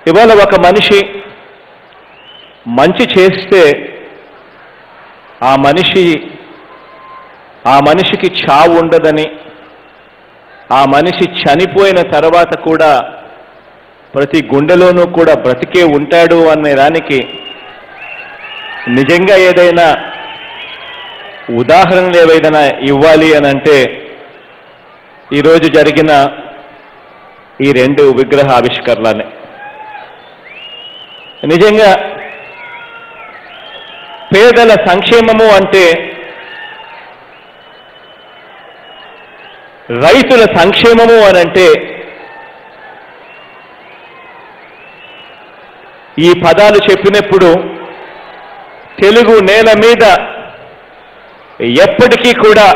ఇవాళ ఒక మనిషి మంచి చేస్తే ఆ మనిషి ఆ మనిషికి చావు ఉండదని ఆ మనిషి చనిపోయిన తర్వాత కూడా ప్రతి గుండెలోనూ కూడా బ్రతికే ఉంటాడు అనే దానికి నిజంగా ఏదైనా ఉదాహరణలు ఏవైనా ఇవ్వాలి అని అంటే ఈరోజు జరిగిన ఈ రెండు విగ్రహ ఆవిష్కరణలనే నిజంగా పేదల సంక్షేమము అంటే రైతుల సంక్షేమము అని అంటే ఈ పదాలు చెప్పినప్పుడు తెలుగు నేల మీద ఎప్పటికీ కూడా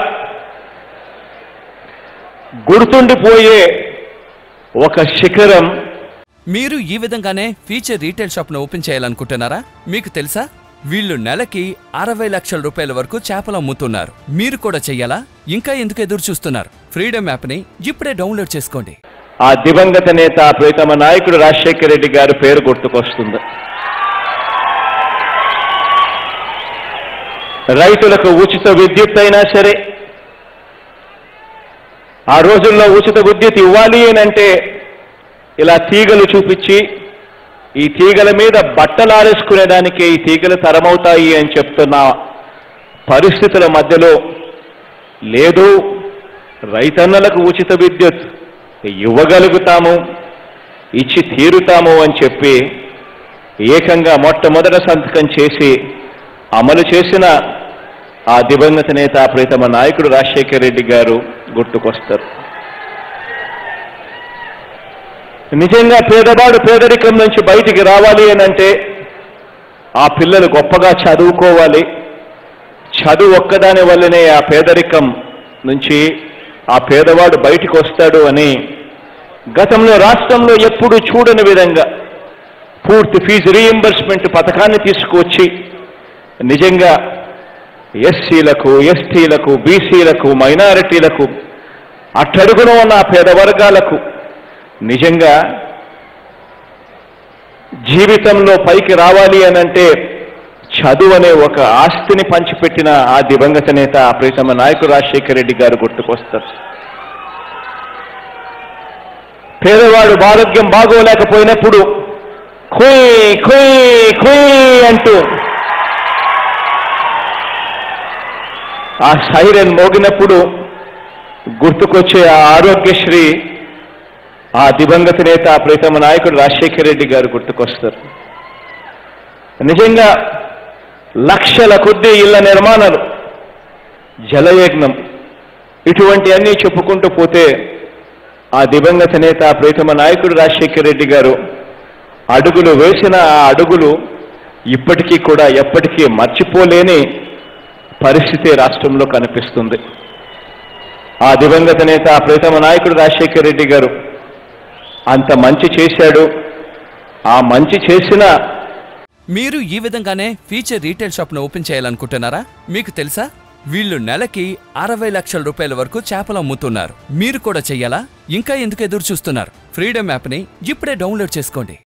గుర్తుండిపోయే ఒక శిఖరం మీరు ఈ విధంగానే ఫీచర్ రీటైల్ షాప్ను ఓపెన్ చేయాలనుకుంటున్నారా మీకు తెలుసా వీళ్ళు నెలకి అరవై లక్షల రూపాయల వరకు చేపలు అమ్ముతున్నారు మీరు కూడా చెయ్యాలా ఇంకా ఎందుకు ఎదురు చూస్తున్నారు ఫ్రీడమ్ యాప్ని ఇప్పుడే డౌన్లోడ్ చేసుకోండి ఆ దివంగత నేత ప్రీతమ నాయకుడు రాజశేఖర రెడ్డి గారి పేరు గుర్తుకొస్తుంది రైతులకు ఉచిత విద్యుత్ అయినా సరే ఆ రోజుల్లో ఉచిత విద్యుత్ ఇవ్వాలి అని అంటే ఇలా తీగలు చూపించి ఈ తీగల మీద బట్టలు ఆరేసుకునేదానికి ఈ తీగలు తరమవుతాయి అని చెప్తున్న పరిస్థితుల మధ్యలో లేదు రైతన్నలకు ఉచిత విద్యుత్ ఇవ్వగలుగుతాము ఇచ్చి తీరుతాము అని చెప్పి ఏకంగా మొట్టమొదట సంతకం చేసి అమలు చేసిన ఆ దివంగత నేత ప్రీతమ నాయకుడు రాజశేఖర రెడ్డి గారు గుర్తుకొస్తారు నిజంగా పేదవాడు పేదరికం నుంచి బయటికి రావాలి అని అంటే ఆ పిల్లలు గొప్పగా చదువుకోవాలి చదువు ఒక్కదాని వల్లనే ఆ పేదరికం నుంచి ఆ పేదవాడు బయటికి వస్తాడు అని గతంలో రాష్ట్రంలో ఎప్పుడూ చూడని విధంగా పూర్తి ఫీజు రీఎంబర్స్మెంట్ పథకాన్ని తీసుకువచ్చి నిజంగా ఎస్సీలకు ఎస్టీలకు బీసీలకు మైనారిటీలకు అట్టడుగున ఉన్న ఆ పేద వర్గాలకు నిజంగా జీవితంలో పైకి రావాలి అని అంటే చదువు అనే ఒక ఆస్తిని పంచిపెట్టిన ఆ దివంగత నేత ఆ ప్రీతమ నాయకుడు రాజశేఖర రెడ్డి గారు గుర్తుకొస్తారు పేదవాడు ఆరోగ్యం బాగోలేకపోయినప్పుడు కుయ్ కుయ్ కుయ్ అంటూ ఆ సైరన్ మోగినప్పుడు గుర్తుకొచ్చే ఆ ఆరోగ్యశ్రీ ఆ దివంగత నేత ఆ ప్రీతమ నాయకుడు రాజశేఖర రెడ్డి గారు గుర్తుకొస్తారు నిజంగా లక్షల కొద్దీ ఇళ్ల నిర్మాణాలు జలయజ్ఞం ఇటువంటి అన్నీ చెప్పుకుంటూ పోతే ఆ దివంగత నేత ఆ ప్రీతమ నాయకుడు రాజశేఖర రెడ్డి గారు అడుగులు వేసిన ఆ అడుగులు ఇప్పటికీ కూడా ఎప్పటికీ మర్చిపోలేని పరిస్థితి రాష్ట్రంలో కనిపిస్తుంది ఆ దివంగత నేత ఆ ప్రీతమ నాయకుడు రాజశేఖర రెడ్డి గారు అంత మంచి చేశాడు ఆ మంచి చేసిన మీరు ఈ విధంగానే ఫీచర్ రీటైల్ షాప్ను ఓపెన్ చేయాలనుకుంటున్నారా మీకు తెలుసా వీళ్ళు నెలకి అరవై లక్షల రూపాయల వరకు చేపలు అమ్ముతున్నారు మీరు కూడా చెయ్యాలా ఇంకా ఎందుకు ఎదురు చూస్తున్నారు ఫ్రీడమ్ యాప్ని ఇప్పుడే డౌన్లోడ్ చేసుకోండి